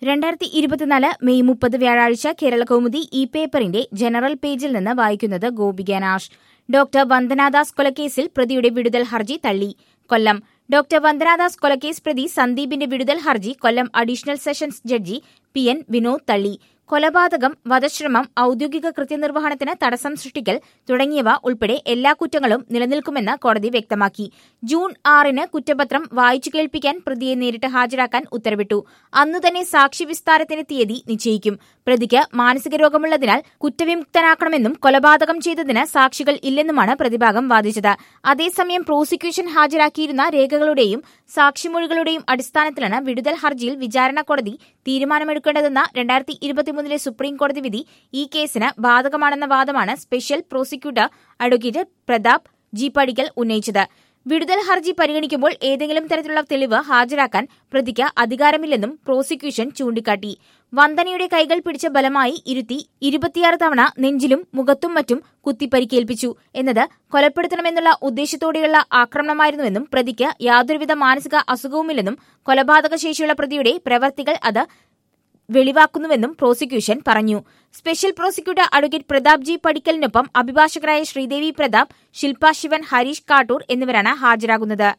രണ്ടായിരത്തി ഇരുപത്തിനാല് മെയ് മുപ്പത് വ്യാഴാഴ്ച കേരള കൗമുദി ഈ പേപ്പറിന്റെ ജനറൽ പേജിൽ നിന്ന് വായിക്കുന്നത് ഗോപിക നാഷ് ഡോക്ടർ വന്ദനാദാസ് കൊലക്കേസിൽ പ്രതിയുടെ വിടുതൽ ഹർജി തള്ളി കൊല്ലം ഡോക്ടർ വന്ദനാദാസ് കൊലക്കേസ് പ്രതി സന്ദീപിന്റെ വിടുതൽ ഹർജി Kollam additional sessions judge P N Vinod തള്ളി കൊലപാതകം വധശ്രമം ഔദ്യോഗിക കൃത്യനിർവഹണത്തിന് തടസ്സം സൃഷ്ടിക്കൽ തുടങ്ങിയവ ഉൾപ്പെടെ എല്ലാ കുറ്റങ്ങളും നിലനിൽക്കുമെന്ന് കോടതി വ്യക്തമാക്കി ജൂൺ ആറിന് കുറ്റപത്രം വായിച്ചു കേൾപ്പിക്കാൻ പ്രതിയെ നേരിട്ട് ഹാജരാക്കാൻ ഉത്തരവിട്ടു അന്നു തന്നെ സാക്ഷി വിസ്താരത്തിന് തീയതി നിശ്ചയിക്കും പ്രതിക്ക് മാനസിക രോഗമുള്ളതിനാൽ കുറ്റവിമുക്തനാക്കണമെന്നും കൊലപാതകം ചെയ്തതിന് സാക്ഷികൾ ഇല്ലെന്നുമാണ് പ്രതിഭാഗം വാദിച്ചത് അതേസമയം പ്രോസിക്യൂഷൻ ഹാജരാക്കിയിരുന്ന രേഖകളുടെയും സാക്ഷിമൊഴികളുടെയും അടിസ്ഥാനത്തിലാണ് വിടുതൽ ഹർജിയിൽ വിചാരണ കോടതി തീരുമാനമെടുക്കേണ്ടതെന്ന രണ്ടായിരത്തി ഇരുപത്തിമൂന്നിലെ സുപ്രീം കോടതി വിധി ഈ കേസിന് ബാധകമാണെന്ന വാദമാണ് special prosecutor advocate Prathap G Padikkal ഉന്നയിച്ചത് വിടുതൽ ഹർജി പരിഗണിക്കുമ്പോൾ ഏതെങ്കിലും തരത്തിലുള്ള തെളിവ് ഹാജരാക്കാൻ പ്രതിക്ക് അധികാരമില്ലെന്നും പ്രോസിക്യൂഷൻ ചൂണ്ടിക്കാട്ടി വന്ദനയുടെ കൈകൾ പിടിച്ച ബലമായി ഇരുത്തി ഇരുപത്തിയാറ് തവണ നെഞ്ചിലും മുഖത്തും മറ്റും കുത്തിപ്പരിക്കേൽപ്പിച്ചു എന്നത് കൊലപ്പെടുത്തണമെന്നുള്ള ഉദ്ദേശത്തോടെയുള്ള ആക്രമണമായിരുന്നുവെന്നും പ്രതിക്ക് യാതൊരുവിധ മാനസിക അസുഖവുമില്ലെന്നും കൊലപാതക ശേഷിയുള്ള പ്രതിയുടെ പ്രവർത്തികൾ അത് വെളിവാക്കുന്നുവെന്നും പ്രോസിക്യൂഷൻ പറഞ്ഞു special prosecutor advocate Prathap G പടിക്കലിനൊപ്പം അഭിഭാഷകരായ ശ്രീദേവി പ്രതാപ് ശില്പ ശിവൻ ഹരീഷ് കാട്ടൂർ എന്നിവരാണ് ഹാജരാകുന്നത്